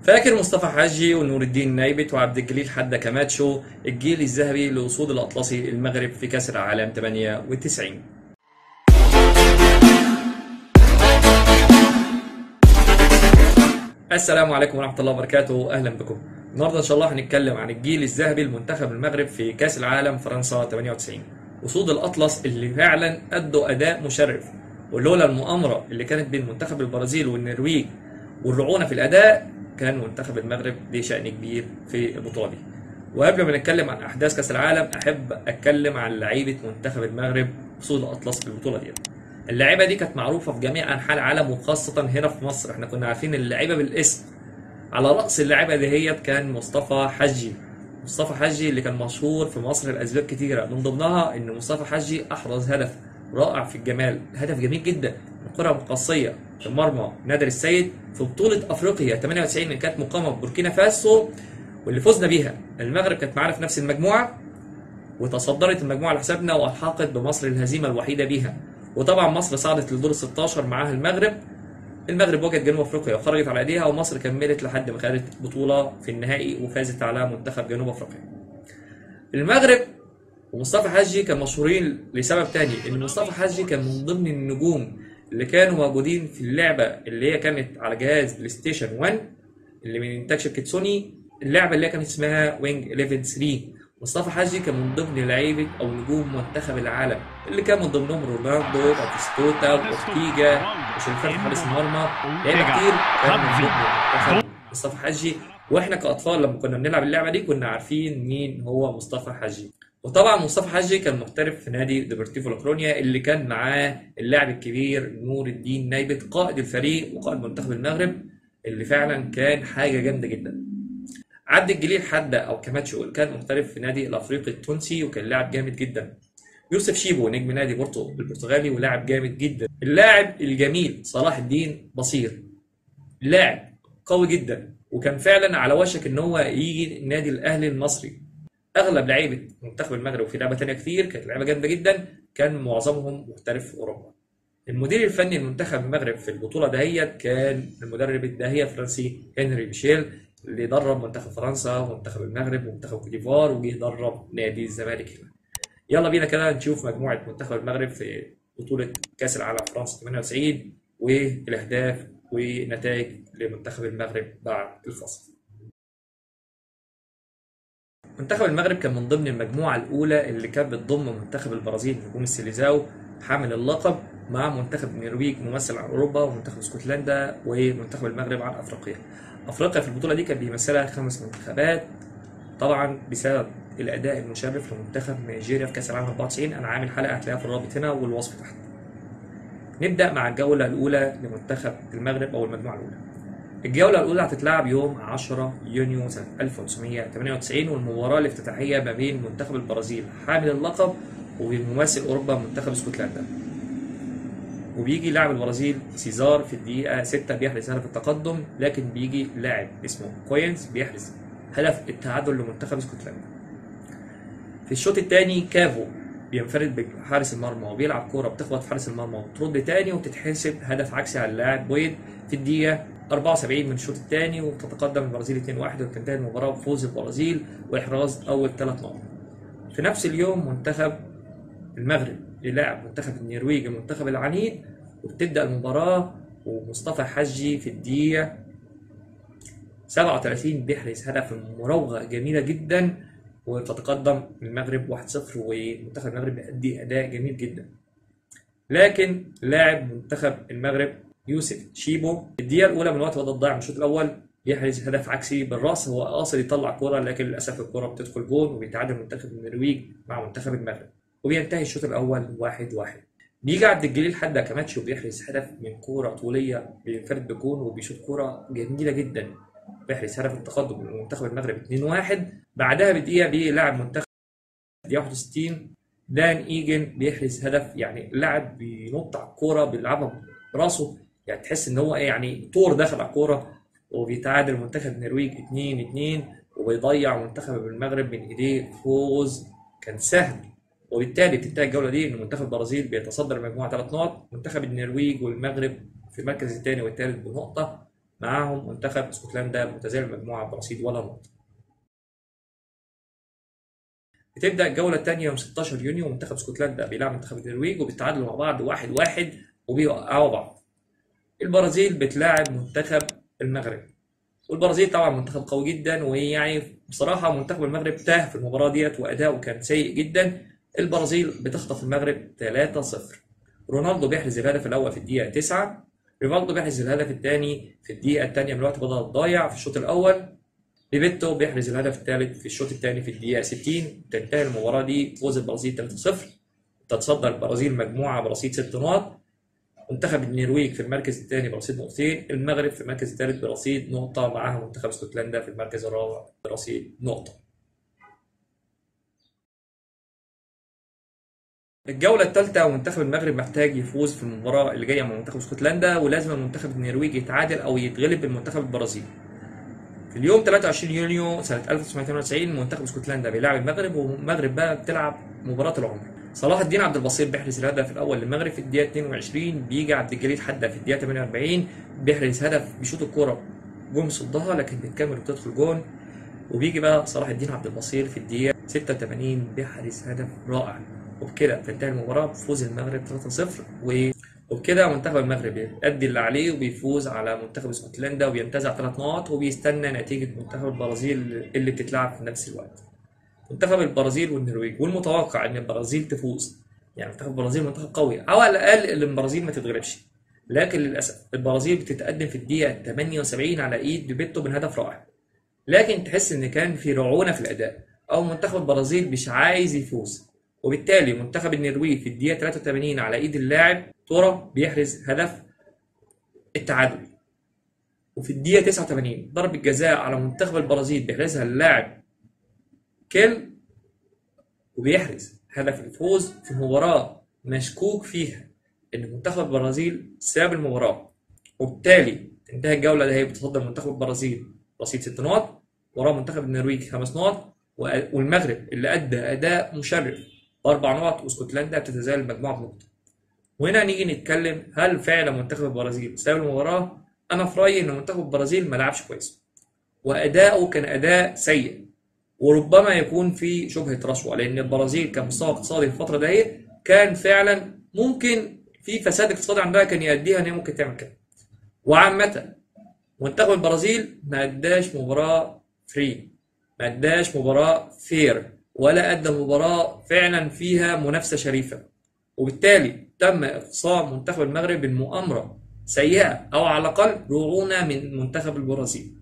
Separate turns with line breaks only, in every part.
فاكر مصطفى حجي ونور الدين نايبت وعبد الجليل حدا كماتشو الجيل الذهبي لأسود الأطلسي المغرب في كأس العالم 98 السلام عليكم ورحمة الله وبركاته أهلا بكم النهارده إن شاء الله هنتكلم عن الجيل الذهبي لمنتخب المغرب في كأس العالم فرنسا 98 أسود الأطلس اللي فعلا أدوا أداء مشرف ولولا المؤامرة اللي كانت بين منتخب البرازيل والنرويج والرعونة في الأداء كان منتخب المغرب ليه شأن كبير في البطولة دي وقبل ما نتكلم عن أحداث كأس العالم أحب أتكلم عن لعيبة منتخب المغرب أسود الأطلس في البطولة دي اللعيبة دي كانت معروفة في جميع أنحاء العالم وخاصة هنا في مصر احنا كنا عارفين اللعيبة بالاسم على رأس اللعيبة دهيت كان مصطفى حجي مصطفى حجي اللي كان مشهور في مصر لأسباب كتيرة من ضمنها إن مصطفى حجي أحرز هدف رائع في الجمال هدف جميل جدا من كرة مقصية في مرمى نادر السيد في بطولة أفريقيا 98 اللي كانت مقامة في بوركينا فاسو واللي فزنا بيها المغرب كانت معانا في نفس المجموعة وتصدرت المجموعة لحسابنا وألحقت بمصر الهزيمة الوحيدة بيها وطبعا مصر صعدت للدور ال 16 معاها المغرب المغرب واجهت جنوب افريقيا وخرجت على ايديها ومصر كملت لحد ما خدت بطوله في النهائي وفازت على منتخب جنوب افريقيا. المغرب ومصطفى حجي كان مشهورين لسبب تاني ان مصطفى حجي كان من ضمن النجوم اللي كانوا موجودين في اللعبه اللي هي كانت على جهاز بلاي ستيشن 1 اللي من انتاج شركه سوني اللعبه اللي هي كانت اسمها وينج 11 3 مصطفى حجي كان من ضمن لعيبه او نجوم منتخب العالم اللي كان من ضمنهم رونالدو باتيستوتا واورتيجا وشريفان حارس المرمى لعيبه كتير كان من ضمن منتخب مصطفى حجي واحنا كاطفال لما كنا بنلعب اللعبه دي كنا عارفين مين هو مصطفى حجي وطبعا مصطفى حجي كان محترف في نادي ديبورتيفو لاكرونيا اللي كان معاه اللاعب الكبير نور الدين نايبت قائد الفريق وقائد منتخب المغرب اللي فعلا كان حاجه جامده جدا عبد الجليل حدا او كماتشو كان محترف في نادي الافريقي التونسي وكان لاعب جامد جدا يوسف شيبو نجم نادي بورتو البرتغالي ولاعب جامد جدا اللاعب الجميل صلاح الدين بصير لاعب قوي جدا وكان فعلا على وشك ان هو يجي النادي الاهلي المصري اغلب لعيبه منتخب المغرب وفي لعبه ثانيه كتير كانت لعيبه جامده جدا كان معظمهم محترف في اوروبا المدير الفني لمنتخب المغرب في البطوله دهيت كان المدرب الداهيه الفرنسي هنري ميشيل اللي درب منتخب فرنسا ومنتخب المغرب ومنتخب كوت ديفوار وجه درب نادي الزمالك هنا. يلا بينا كده نشوف مجموعه منتخب المغرب في بطوله كاس العالم فرنسا 98 والاهداف ونتائج لمنتخب المغرب بعد الفصل. منتخب المغرب كان من ضمن المجموعه الاولى اللي كانت بتضم منتخب البرازيل نجوم السيليزاو حامل اللقب مع منتخب النرويج ممثل عن اوروبا ومنتخب اسكتلندا ومنتخب المغرب عن افريقيا. افريقيا في البطوله دي كان بيمثلها خمس منتخبات طبعا بسبب الاداء المشرف لمنتخب نيجيريا في كاس العالم 94 انا عامل حلقه هتلاقيها في الرابط هنا والوصف تحت. نبدا مع الجوله الاولى لمنتخب المغرب او المجموعه الاولى. الجوله الاولى هتتلعب يوم 10 يونيو سنه 1998 والمباراه الافتتاحيه ما بين منتخب البرازيل حامل اللقب وممثل اوروبا منتخب اسكتلندا. وبيجي لاعب البرازيل سيزار في الدقيقة 6 بيحرز هدف التقدم لكن بيجي لاعب اسمه كوينز بيحرز هدف التعادل لمنتخب اسكتلندا. في الشوط الثاني كافو بينفرد بحارس المرمى وبيلعب كورة بتخبط في حارس المرمى وترد تاني وتتحسب هدف عكسي على اللاعب بويد في الدقيقة 74 من الشوط الثاني وتتقدم البرازيل 2-1 وتنتهي المباراة بفوز البرازيل وإحراز أول ثلاث نقط. في نفس اليوم منتخب المغرب يلاعب منتخب النرويج المنتخب العنيد وبتبدا المباراه ومصطفى حجي في الدقيقه 37 بيحرز هدف مراوغه جميله جدا وتتقدم المغرب 1-0 ومنتخب المغرب بيأدي اداء جميل جدا لكن لاعب منتخب المغرب يوسف شيبو الدقيقه الاولى من الوقت بدل ضايع من الشوط الاول بيحرز هدف عكسي بالراس هو قاصد يطلع كوره لكن للاسف الكوره بتدخل جون وبيتعادل منتخب النرويج مع منتخب المغرب وبينتهي الشوط الاول واحد واحد بيجي عبد الجليل حدا كماتش وبيحرز هدف من كوره طوليه بينفرد بجون وبيشوط كوره جميله جدا بيحرز هدف التقدم لمنتخب المغرب 2-1 بعدها بدقيقه بيجي لاعب منتخب دقيقه 61 دان ايجن بيحرز هدف يعني اللاعب بينط على الكوره بيلعبها براسه يعني تحس ان هو يعني طور داخل على الكوره وبيتعادل منتخب النرويج 2 2 وبيضيع منتخب المغرب من ايديه فوز كان سهل وبالتالي بتنتهي الجوله دي ان منتخب البرازيل بيتصدر المجموعه ثلاث نقط منتخب النرويج والمغرب في المركز الثاني والثالث بنقطه معاهم منتخب اسكتلندا متزايل المجموعه برصيد ولا نقطه بتبدا الجوله الثانيه يوم 16 يونيو منتخب اسكتلندا بيلعب منتخب النرويج وبيتعادلوا مع بعض واحد واحد وبيوقعوا بعض البرازيل بتلاعب منتخب المغرب والبرازيل طبعا منتخب قوي جدا ويعني بصراحه منتخب المغرب تاه في المباراه ديت واداؤه كان سيء جدا البرازيل بتخطف المغرب 3-0 رونالدو بيحرز الهدف الاول في الدقيقه 9 ريفالدو بيحرز الهدف الثاني في الدقيقه الثانيه من الوقت بدل الضايع في الشوط الاول بيبيتو بيحرز الهدف الثالث في الشوط الثاني في الدقيقه 60 تنتهي المباراه دي فوز البرازيل 3-0 تتصدر البرازيل مجموعه برصيد 6 نقط منتخب النرويج في المركز الثاني برصيد نقطتين المغرب في المركز الثالث برصيد نقطة معاها منتخب اسكتلندا في المركز الرابع برصيد نقطة الجولة الثالثة ومنتخب المغرب محتاج يفوز في المباراة اللي جاية مع منتخب اسكتلندا ولازم المنتخب النرويجي يتعادل أو يتغلب بالمنتخب البرازيلي. في اليوم 23 يونيو سنة 1992 منتخب اسكتلندا بيلعب المغرب والمغرب بقى بتلعب مباراة العمر. صلاح الدين عبد البصير بيحرز الهدف الاول للمغرب في الدقيقه 22 بيجي عبد الجليل حدا في الدقيقه 48 بيحرز هدف بيشوط الكوره جون صدها لكن بتكمل وبتدخل جون وبيجي بقى صلاح الدين عبد البصير في الدقيقه 86 بيحرز هدف رائع وبكده تنتهي المباراه بفوز المغرب 3-0 و وبكده منتخب المغرب بيأدي اللي عليه وبيفوز على منتخب اسكتلندا وبينتزع ثلاث نقط وبيستنى نتيجه منتخب البرازيل اللي بتتلعب في نفس الوقت. منتخب البرازيل والنرويج والمتوقع ان البرازيل تفوز يعني منتخب البرازيل منتخب قوي او على الاقل ان البرازيل ما تتغلبش لكن للاسف البرازيل بتتقدم في الدقيقه 78 على ايد بيبيتو من هدف رائع لكن تحس ان كان في رعونه في الاداء او منتخب البرازيل مش عايز يفوز وبالتالي منتخب النرويج في الدقيقه 83 على ايد اللاعب تورا بيحرز هدف التعادل وفي الدقيقه 89 ضربه جزاء على منتخب البرازيل بيحرزها اللاعب كيل وبيحرز هدف الفوز في مباراة مشكوك فيها إن منتخب البرازيل ساب المباراة وبالتالي تنتهي الجولة دي هي بتصدر منتخب البرازيل رصيد ست نقط وراه منتخب النرويج خمس نقط والمغرب اللي أدى أداء مشرف بأربع نقط واسكتلندا بتتزايل المجموعة بنقطة وهنا نيجي نتكلم هل فعلا منتخب البرازيل ساب المباراة؟ أنا في رأيي إن منتخب البرازيل ما لعبش كويس وأداؤه كان أداء سيء وربما يكون في شبهه رشوه لان البرازيل كمستوى اقتصادي في الفتره دي كان فعلا ممكن في فساد اقتصادي عندها كان يؤديها ان هي ممكن تعمل كده. وعامه منتخب البرازيل ما اداش مباراه فري ما اداش مباراه فير ولا ادى مباراه فعلا فيها منافسه شريفه وبالتالي تم اقصاء منتخب المغرب بالمؤامره سيئه او على الاقل رعونه من منتخب البرازيل.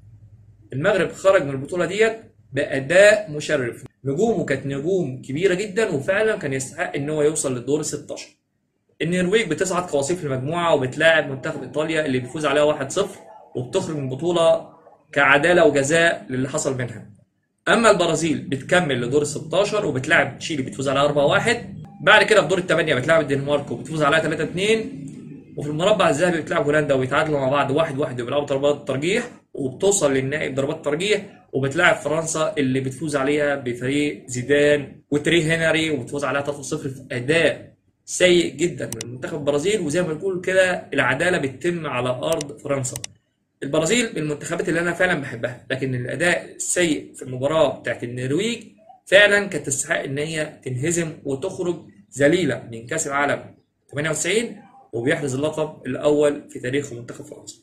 المغرب خرج من البطوله ديت باداء مشرف نجومه كانت نجوم كبيره جدا وفعلا كان يستحق ان هو يوصل للدور ال 16 النرويج بتصعد كوصيف المجموعه وبتلاعب منتخب ايطاليا اللي بيفوز عليها 1-0 وبتخرج من البطوله كعداله وجزاء للي حصل منها اما البرازيل بتكمل لدور ال 16 وبتلاعب تشيلي بتفوز عليها 4-1 بعد كده في دور الثمانيه بتلاعب الدنمارك وبتفوز عليها 3-2 وفي المربع الذهبي بتلعب هولندا ويتعادلوا مع بعض 1-1 واحد واحد وبيلعبوا ضربات ترجيح وبتوصل للنهائي بضربات ترجيح وبتلاعب فرنسا اللي بتفوز عليها بفريق زيدان وتري هنري وبتفوز عليها 3-0 في اداء سيء جدا من منتخب البرازيل وزي ما بنقول كده العداله بتتم على ارض فرنسا. البرازيل من المنتخبات اللي انا فعلا بحبها لكن الاداء السيء في المباراه بتاعت النرويج فعلا كانت تستحق ان هي تنهزم وتخرج ذليله من كاس العالم 98 وبيحرز اللقب الاول في تاريخ منتخب فرنسا.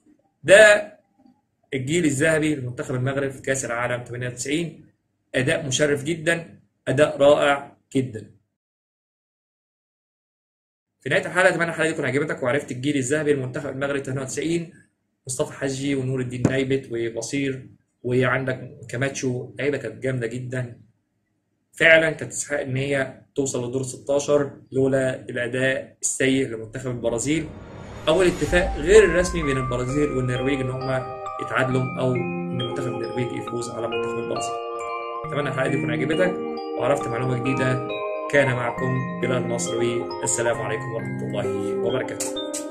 ده الجيل الذهبي لمنتخب المغرب في كاس العالم 98 اداء مشرف جدا اداء رائع جدا في نهايه الحلقه اتمنى الحلقه دي تكون عجبتك وعرفت الجيل الذهبي لمنتخب المغرب 98 مصطفى حجي ونور الدين نايبت وبصير وعندك كاماتشو لعيبه كانت جامده جدا فعلا كانت تستحق ان هي توصل لدور 16 لولا الاداء السيء لمنتخب البرازيل او الاتفاق غير الرسمي بين البرازيل والنرويج ان هم يتعادلوا او ان منتخب النرويج يفوز على منتخب البرازيل اتمنى الحلقه دي تكون عجبتك وعرفت معلومه جديده كان معكم بلال نصروي السلام عليكم ورحمه الله وبركاته